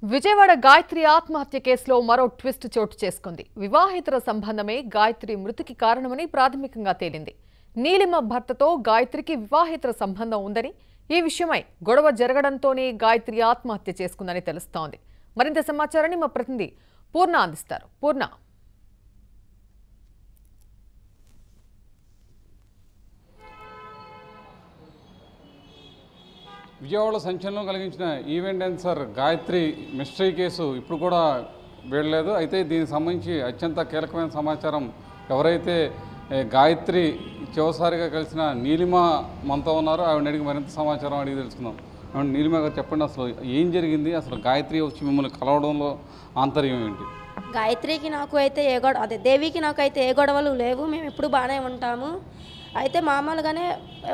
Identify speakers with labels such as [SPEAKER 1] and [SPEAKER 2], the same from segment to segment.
[SPEAKER 1] విజయవాడ గాయత్రి ఆత్మహత్య కేసులో మరో ట్విస్ట్ చోటు చేసుకుంది వివాహేతర సంబంధమే గాయత్రి మృతికి కారణమని ప్రాథమికంగా తేలింది నీలిమ భర్తతో గాయత్రికి వివాహేతర సంబంధం ఉందని ఈ విషయమై గొడవ జరగడంతోనే గాయత్రి ఆత్మహత్య చేసుకుందని తెలుస్తోంది మరింత సమాచారాన్ని మా ప్రతినిధి పూర్ణ అందిస్తారు పూర్ణ
[SPEAKER 2] విజయవాడలో సంచలనం కలిగించిన event dancer Gayatri mystery case ఇప్పుడు కూడా వీడలేదు అయితే దీనికి సంబంధించి అత్యంత కీలకమైన సమాచారం ఎవరైతే ఏ, గాయత్రి చివరిసారిగా కలిసిన నీలిమ మనతో ఉన్నారో ఆవిడ అడిగి మరింత సమాచారం అడిగి తెలుసుకుందాం అవును, నీలిమ గారు చెప్పండి అసలు ఏం జరిగింది అసలు గాయత్రి వచ్చి మిమ్మల్ని కలవడంలో ఆంతర్యం ఏంటి
[SPEAKER 3] గాయత్రికి నాకు అయితే ఏ గొడవ అదే దేవికి నాకు అయితే ఏ గొడవలు లేవు మేము ఎప్పుడు బాగానే ఉంటాము అయితే మామూలుగానే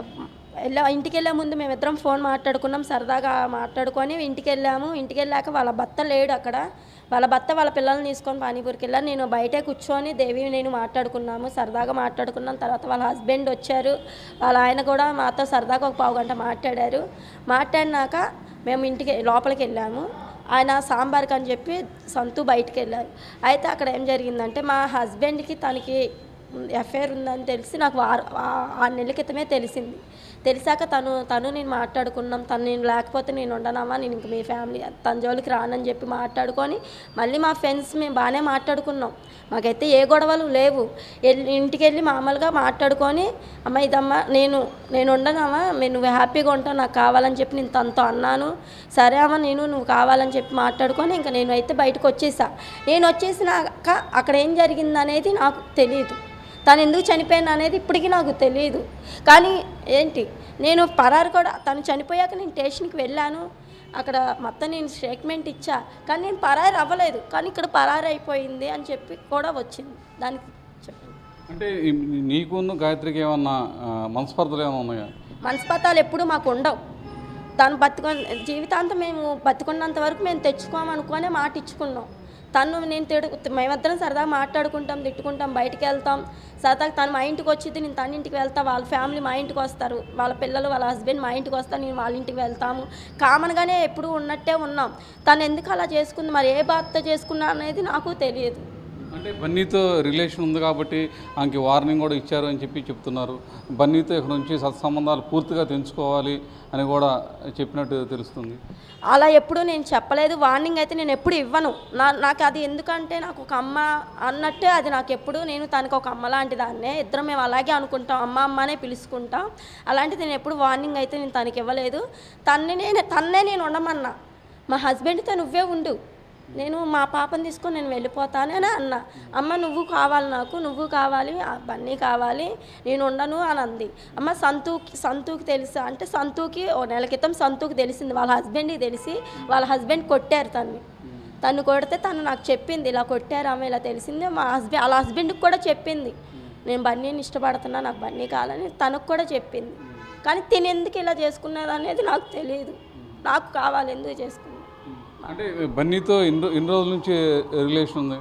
[SPEAKER 3] వెళ్ళా ఇంటికి వెళ్ళే ముందు మేమిద్దరం ఫోన్ మాట్లాడుకున్నాం సరదాగా మాట్లాడుకొని ఇంటికి వెళ్ళాము ఇంటికి వెళ్ళాక వాళ్ళ భర్త లేడు అక్కడ వాళ్ళ భర్త వాళ్ళ పిల్లల్ని తీసుకొని పానీపూరికి వెళ్ళాను నేను బయటే కూర్చొని దేవి నేను మాట్లాడుకున్నాము సరదాగా మాట్లాడుకున్నాం తర్వాత వాళ్ళ హస్బెండ్ వచ్చారు వాళ్ళ ఆయన కూడా మాతో సరదాగా ఒక పావు గంట మాట్లాడారు మాట్లాడినాక మేము ఇంటికి లోపలికి వెళ్ళాము ఆయన సాంబార్కి అని చెప్పి సంతు బయటికి వెళ్ళారు అయితే అక్కడ ఏం జరిగిందంటే మా హస్బెండ్కి తనకి ఎఫ్ఐఆర్ ఉందని తెలిసి నాకు ఆరు ఆ- ఆరు నెలల క్రితమే తెలిసింది తెలిసాక తను తను నేను మాట్లాడుకున్నాం తను నేను లేకపోతే నేను ఉండనమ్మా నేను ఇంక మీ ఫ్యామిలీ తన జోలికి రానని చెప్పి మాట్లాడుకొని మళ్ళీ మా ఫ్రెండ్స్ మేము బాగానే మాట్లాడుకున్నాం మాకైతే ఏ గొడవలు లేవు వెళ్ళి ఇంటికి వెళ్ళి మామూలుగా మాట్లాడుకొని అమ్మ ఇదమ్మా నేను నేను ఉండనమ్మా నేను నువ్వు హ్యాపీగా ఉంటావు నాకు కావాలని చెప్పి నేను తనతో అన్నాను సరే అమ్మ నేను నువ్వు కావాలని చెప్పి మాట్లాడుకొని ఇంకా నేను అయితే బయటకు వచ్చేసా నేను వచ్చేసినాక అక్కడ ఏం జరిగింది అనేది నాకు తెలియదు తను ఎందుకు చనిపోయింది అనేది ఇప్పటికీ నాకు తెలియదు కానీ ఏంటి నేను పరారు కూడా తను చనిపోయాక నేను స్టేషన్కి వెళ్ళాను అక్కడ మొత్తం నేను స్టేట్మెంట్ ఇచ్చా కానీ నేను పరారు అవ్వలేదు కానీ ఇక్కడ పరారు అయిపోయింది అని చెప్పి కూడా వచ్చింది దానికి చెప్పండి
[SPEAKER 2] అంటే ఈ- నీకును గాయత్రికి ఏమన్నా ఆ, మనస్పర్ధలు ఏమైనా ఉన్నాయా
[SPEAKER 3] మనస్పతాలు ఎప్పుడు మాకు ఉండవు తను బతుకొని జీవితాంతం మేము బతుకున్నంత వరకు మేము తెచ్చుకోమనుకునే మాట ఇచ్చుకున్నాం తను నేను తిడు మేమిద్దరం సరదాగా మాట్లాడుకుంటాం తిట్టుకుంటాం బయటికి వెళ్తాం సరదాగా తను మా ఇంటికి వచ్చింది నేను తన ఇంటికి వెళ్తా వాళ్ళ ఫ్యామిలీ మా ఇంటికి వస్తారు వాళ్ళ పిల్లలు వాళ్ళ హస్బెండ్ మా ఇంటికి వస్తారు నేను వాళ్ళ ఇంటికి వెళ్తాము కామన్గానే ఎప్పుడు ఉన్నట్టే ఉన్నాం తను ఎందుకు అలా చేసుకుంది మరి ఏ బాధతో చేసుకున్నా అనేది నాకు తెలియదు
[SPEAKER 2] అంటే బన్నీతో రిలేషన్ ఉంది కాబట్టి ఆమెకి వార్నింగ్ కూడా ఇచ్చారు అని చెప్పి చెప్తున్నారు బన్నీతో ఇక్కడ నుంచి సత్సంబంధాలు పూర్తిగా తెంచుకోవాలి అని కూడా చెప్పినట్టు తెలుస్తుంది
[SPEAKER 3] అలా ఎప్పుడు నేను చెప్పలేదు వార్నింగ్ అయితే నేను ఎప్పుడు ఇవ్వను నా నాకు అది ఎందుకంటే నాకు ఒక అమ్మ అన్నట్టే అది నాకు ఎప్పుడు నేను తనకు ఒక అమ్మ లాంటి దాన్నే ఇద్దరం మేము అలాగే అనుకుంటాం అమ్మ అమ్మనే పిలుచుకుంటాం అలాంటిది నేను ఎప్పుడు వార్నింగ్ అయితే నేను తనకి ఇవ్వలేదు తన్ని నేను తన్నే నేను ఉండమన్నా మా హస్బెండ్తో నువ్వే ఉండు నేను మా పాపని తీసుకొని నేను వెళ్ళిపోతాను అని అన్నా అమ్మ నువ్వు కావాలి నాకు నువ్వు కావాలి ఆ బన్నీ కావాలి నేను ఉండను అని అంది అమ్మ సంతూకి సంతూకి తెలుసా అంటే సంతూకి ఓ నెల క్రితం సంతూకి తెలిసింది వాళ్ళ హస్బెండ్కి తెలిసి వాళ్ళ హస్బెండ్ కొట్టారు తన్ని తను కొడితే తను నాకు చెప్పింది ఇలా కొట్టారు ఆమె ఇలా తెలిసింది మా హస్బెండ్ వాళ్ళ హస్బెండ్కి కూడా చెప్పింది నేను బన్నీని ఇష్టపడుతున్నా నాకు బన్నీ కావాలని తనకు కూడా చెప్పింది కానీ తిని ఎందుకు ఇలా చేసుకున్నది అనేది నాకు తెలియదు నాకు కావాలి ఎందుకు చేసుకున్నది
[SPEAKER 2] అంటే బన్నీతో ఎన్ని రో- ఎన్ని రోజుల నుంచి రిలేషన్ ఉంది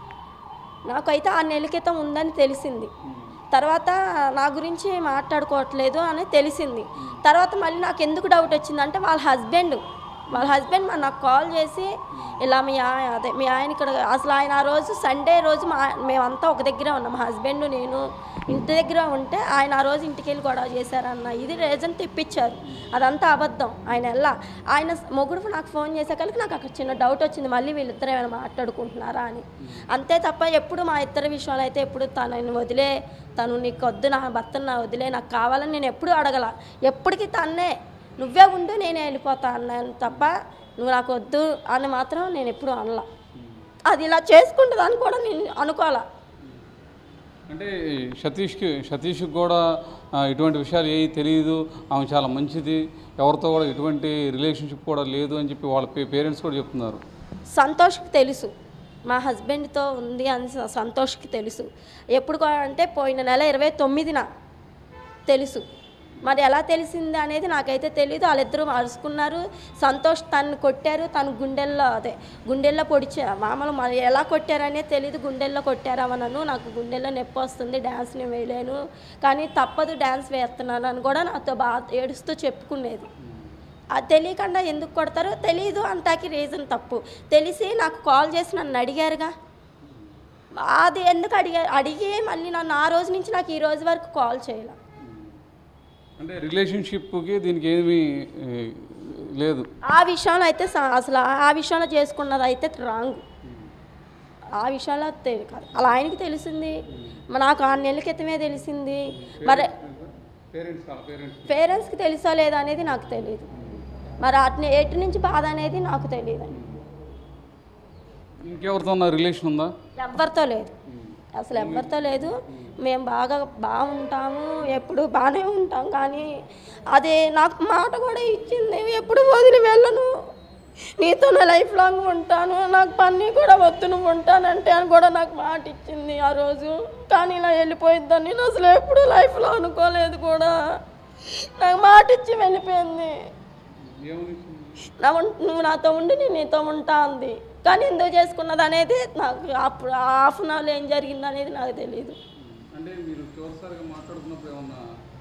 [SPEAKER 3] నాకైతే ఆ నెల క్రితం ఉందని తెలిసింది తర్వాత నా గురించి మాట్లాడుకోవట్లేదు అని తెలిసింది తర్వాత మళ్ళీ నాకు ఎందుకు డౌట్ వచ్చిందంటే వాళ్ళ హస్బెండ్ వాళ్ళ హస్బెండ్ మా నాకు కాల్ చేసి ఇలా మీ ఆయన అదే మీ ఆయన ఇక్కడ అసలు ఆయన ఆ రోజు సండే రోజు మా మేమంతా ఒక దగ్గరే ఉన్నాం మా హస్బెండ్ నేను ఇంటి దగ్గర ఉంటే ఆయన ఆ రోజు ఇంటికి వెళ్ళి గొడవ చేశారన్న ఇది రీజన్ తెప్పించారు అదంతా అబద్ధం ఆయన ఎలా ఆయన మొగుడు నాకు ఫోన్ చేసేకలికి నాకు అక్కడ చిన్న డౌట్ వచ్చింది మళ్ళీ వీళ్ళిద్దరు ఏమైనా మాట్లాడుకుంటున్నారా అని అంతే తప్ప ఎప్పుడు మా ఇద్దరి విషయాలు అయితే ఎప్పుడు తనని వదిలే తను నీకు వద్దు నా భర్తను నా వదిలే నాకు కావాలని నేను ఎప్పుడు అడగల ఎప్పటికీ తన్నే నువ్వే ఉండు నేనే వెళ్ళిపోతా అన్నాను తప్ప నువ్వు నాకు వద్దు అని మాత్రం నేను ఎప్పుడు అనలా అది ఇలా చేసుకుంటుందని కూడా నేను అనుకోవాలా
[SPEAKER 2] అంటే ఈ సతీష్కి సతీష్కి కూడా ఆ, ఇటువంటి విషయాలు ఏవి తెలియదు ఆమె చాలా మంచిది ఎవరితో కూడా ఎటువంటి రిలేషన్షిప్ కూడా లేదు అని చెప్పి వాళ్ళ పేరెంట్స్ కూడా చెప్తున్నారు
[SPEAKER 3] సంతోష్కి తెలుసు మా హస్బెండ్తో ఉంది అని స- సంతోష్కి తెలుసు ఎప్పుడు కూడా అంటే పోయిన నెల ఇరవై తొమ్మిదిన తెలుసు మరి ఎలా తెలిసింది అనేది నాకైతే తెలియదు వాళ్ళిద్దరూ అరుచుకున్నారు సంతోష్ తను కొట్టారు తను గుండెల్లో అదే గుండెల్లో పొడిచా మామూలు మరి ఎలా కొట్టారనే తెలియదు గుండెల్లో కొట్టారవ నన్ను నాకు గుండెల్లో నొప్పి వస్తుంది డ్యాన్స్ నేను వేయలేను కానీ తప్పదు డ్యాన్స్ వేస్తున్నాను అని కూడా నాతో బాగా ఏడుస్తూ చెప్పుకునేది అది తెలియకుండా ఎందుకు కొడతారో తెలియదు అంటాకి రీజన్ తప్పు తెలిసి నాకు కాల్ చేసి నన్ను అడిగారుగా అది ఎందుకు అడిగా అడిగి మళ్ళీ నన్ను ఆ రోజు నుంచి నాకు ఈ రోజు వరకు కాల్ చేయాల
[SPEAKER 2] అంటే రిలేషన్షిప్కి దీనికి ఏమీ ఏ, లేదు
[SPEAKER 3] ఆ విషయంలో అయితే స- అసలు ఆ విషయంలో చేసుకున్నది అయితే రాంగ్ ఆ విషయంలో తెలి కాదు అలా ఆయనకి తెలిసింది మరి నాకు ఆరు నెలల క్రితమే తెలిసింది మరి
[SPEAKER 2] పేరెంట్స్ పేరెంట్స్
[SPEAKER 3] పేరెంట్స్కి తెలుసా లేదా అనేది నాకు తెలియదు మరి అటు ఎటు నుంచి బాధ అనేది నాకు తెలియదు
[SPEAKER 2] ఇంకెవరితో ఉన్న రిలేషన్ ఉందా
[SPEAKER 3] ఎవరితో లేదు అసలు ఎవరితో లేదు మేము బాగా బాగుంటాము ఎప్పుడు బాగానే ఉంటాం కానీ అది నాకు మాట కూడా ఇచ్చింది ఎప్పుడు వదిలి వెళ్ళను నీతో నా లైఫ్ లాంగ్ ఉంటాను నాకు పని కూడా వద్దు నువ్వు ఉంటానంటే అని కూడా నాకు మాట ఇచ్చింది ఆ రోజు కానీ ఇలా వెళ్ళిపోయిద్దని నేను అసలు ఎప్పుడు లైఫ్లో అనుకోలేదు కూడా నాకు మాట ఇచ్చి వెళ్ళిపోయింది నా ఉం- నువ్వు నాతో ఉండి నేను నీతో ఉంటా అంది కానీ ఎందుకు చేసుకున్నది అనేది నాకు అప్పుడు హాఫ్ అన్ అవర్లో ఏం జరిగింది అనేది నాకు తెలియదు
[SPEAKER 2] అంటే మీరు చివరిసారిగా మాట్లాడుతున్నప్పుడు ఏమన్నా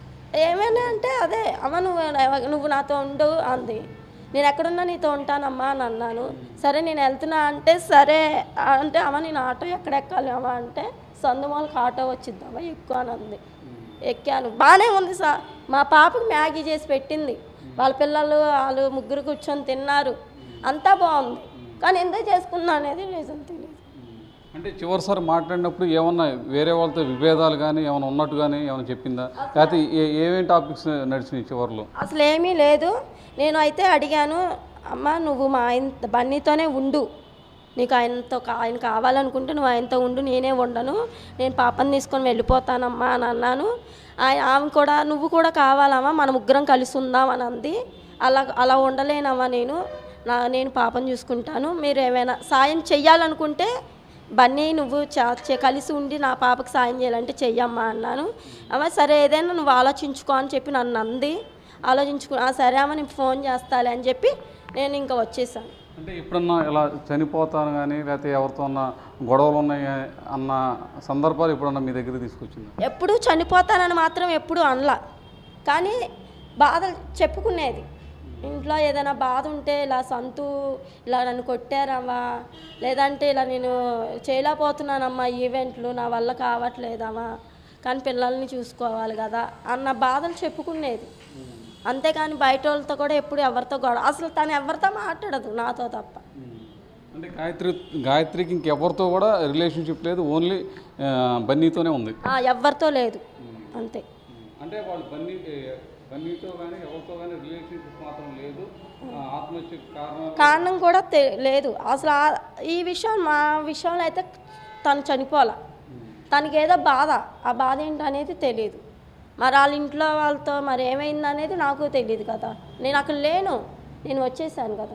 [SPEAKER 3] ఏమైనా అంటే అదే అమ్మ నువ్వు ఎవ- నువ్వు నాతో ఉండు అంది నేను ఎక్కడున్నా నీతో ఉంటానమ్మా అని అన్నాను సరే నేను వెళ్తున్నా అంటే సరే అంటే అమ్మ నేను ఆటో ఎక్కడ ఎక్కాలి అమ్మ అంటే సందుమాలకు ఆటో వచ్చిద్దామా ఎక్కువ అని అంది ఎక్కాను బాగానే ఉంది సా మా పాపకి మ్యాగీ చేసి పెట్టింది వాళ్ళ పిల్లలు వాళ్ళు ముగ్గురు కూర్చొని తిన్నారు అంతా బాగుంది కానీ ఎందుకు చేసుకున్నా అనేది రీజన్ తెలియదు
[SPEAKER 2] అంటే చివరిసారి మాట్లాడినప్పుడు ఏమన్నా వేరే వాళ్ళతో విభేదాలు కానీ ఏమైనా ఉన్నట్టు కానీ ఏమైనా చెప్పిందా లేకపోతే ఏ- ఏమేం టాపిక్స్ నడిచినాయి చివరిలో
[SPEAKER 3] అసలు ఏమీ లేదు నేను అయితే అడిగాను అమ్మ నువ్వు మా ఆయన బన్నీతోనే ఉండు నీకు ఆయనతో కా- ఆయన కావాలనుకుంటే నువ్వు ఆయనతో ఉండు నేనే ఉండను నేను పాపని తీసుకొని వెళ్ళిపోతానమ్మా అని అన్నాను ఆయ- ఆమె కూడా నువ్వు కూడా కావాలమ్మా మన ముగ్గురం కలిసి ఉందాం అని అంది అలా అలా ఉండలేనమ్మా నేను నా నేను పాపని చూసుకుంటాను మీరు ఏమైనా సాయం చెయ్యాలనుకుంటే బన్నీ నువ్వు చ- చ- కలిసి ఉండి నా పాపకి సాయం చేయాలంటే చెయ్యమ్మా అన్నాను అమ్మ సరే ఏదైనా నువ్వు ఆలోచించుకో అని చెప్పి నన్ను అంది ఆలోచించుకు "ఆ, సరే అమ్మ నేను ఫోన్ చేస్తాలే అని చెప్పి నేను ఇంకా వచ్చేసాను
[SPEAKER 2] అంటే ఎప్పుడన్నా ఇలా చనిపోతాను కానీ లేకపోతే ఎవరితో ఉన్న గొడవలు ఉన్నాయి అన్న సందర్భాలు ఎప్పుడన్నా మీ దగ్గర తీసుకొచ్చిందా
[SPEAKER 3] ఎప్పుడు చనిపోతానని మాత్రం ఎప్పుడు అనలా కానీ బాధలు చెప్పుకునేది ఇంట్లో ఏదైనా బాధ ఉంటే ఇలా సంతు ఇలా నన్ను కొట్టారమ్మా లేదంటే ఇలా నేను చేయలేకపోతున్నానమ్మా ఈవెంట్లు నా వల్ల కావట్లేదమ్మా కానీ పిల్లల్ని చూసుకోవాలి కదా అన్న బాధలు చెప్పుకునేది అంతేకాని బయట వాళ్ళతో కూడా ఎప్పుడు ఎవరితో గొడవ అసలు తను ఎవరితో మాట్లాడదు నాతో తప్ప
[SPEAKER 2] అంటే గాయత్రి గాయత్రికి ఇంకెవరితో కూడా రిలేషన్షిప్ లేదు ఓన్లీ బన్నీతోనే ఉంది
[SPEAKER 3] ఆ, ఎవరితో లేదు అంతే
[SPEAKER 2] అంటే వాళ్ళు బన్నీ బన్నీతో కానీ ఎవరితో కానీ రిలేషన్షిప్ మాత్రం లేదు ఆత్మహత్య కారణం
[SPEAKER 3] కారణం కూడా తె- లేదు అసలు ఆ- ఈ విషయం మా విషయంలో అయితే తను చనిపోలే తనకి ఏదో బాధ ఆ బాధ ఏంటనేది తెలియదు మరి వాళ్ళ ఇంట్లో వాళ్ళతో మరి ఏమైంది అనేది నాకు తెలియదు కదా నేను అక్కడ లేను నేను వచ్చేసాను కదా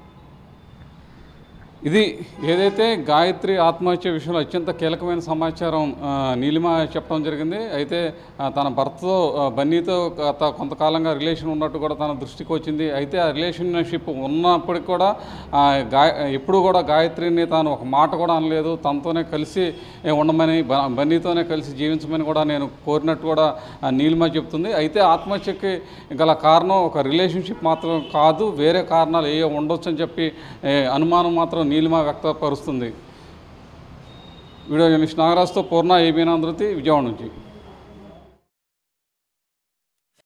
[SPEAKER 2] ఇది ఏదైతే గాయత్రి ఆత్మహత్య విషయంలో అత్యంత కీలకమైన సమాచారం ఆ, నీలిమ చెప్పడం జరిగింది అయితే ఆ, తన భర్తతో ఆ, బన్నీతో గత కొంతకాలంగా రిలేషన్ ఉన్నట్టు కూడా తన దృష్టికి వచ్చింది అయితే ఆ రిలేషన్షిప్ ఉన్నప్పటికి కూడా ఆ, గాయ ఎప్పుడు కూడా గాయత్రిని తాను ఒక మాట కూడా అనలేదు తనతోనే కలిసి ఏ, ఉండమని బ- బన్నీతోనే కలిసి జీవించమని కూడా నేను కోరినట్టు కూడా ఆ, నీలిమ చెప్తుంది అయితే ఆత్మహత్యకి గల కారణం ఒక రిలేషన్షిప్ మాత్రం కాదు వేరే కారణాలు ఏ ఉండొచ్చు అని చెప్పి ఏ, అనుమానం మాత్రం నీలిమ వ్యక్తపరుస్తుంది వీడియో జర్నలిస్ట్ నాగరాజ్తో పూర్ణ ఏబీనాంధ్రతి విజయవాడ నుంచి